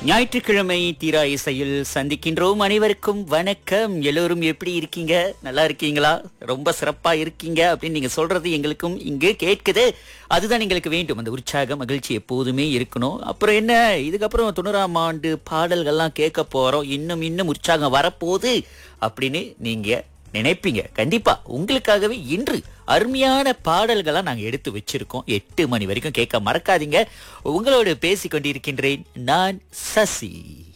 ஞாயிற்றுக்கிழமை தீரா இசையில் சந்திக்கின்றோம் அனைவருக்கும் வணக்கம் எல்லோரும் எப்படி இருக்கீங்க நல்லா இருக்கீங்களா ரொம்ப சிறப்பா இருக்கீங்க அப்படின்னு நீங்க சொல்றது எங்களுக்கும் இங்கு கேட்குது அதுதான் எங்களுக்கு வேண்டும் அந்த உற்சாக மகிழ்ச்சி எப்போதுமே இருக்கணும் அப்புறம் என்ன இதுக்கப்புறம் தொண்ணூறாம் ஆண்டு பாடல்கள்லாம் கேட்க போறோம் இன்னும் இன்னும் உற்சாகம் வரப்போகுது அப்படின்னு நீங்க நினைப்பீங்க கண்டிப்பா உங்களுக்காகவே இன்று அருமையான பாடல்களா நாங்க எடுத்து வச்சிருக்கோம் எட்டு மணி வரைக்கும் கேட்க மறக்காதீங்க உங்களோடு பேசிக் கொண்டிருக்கின்றேன் நான் சசி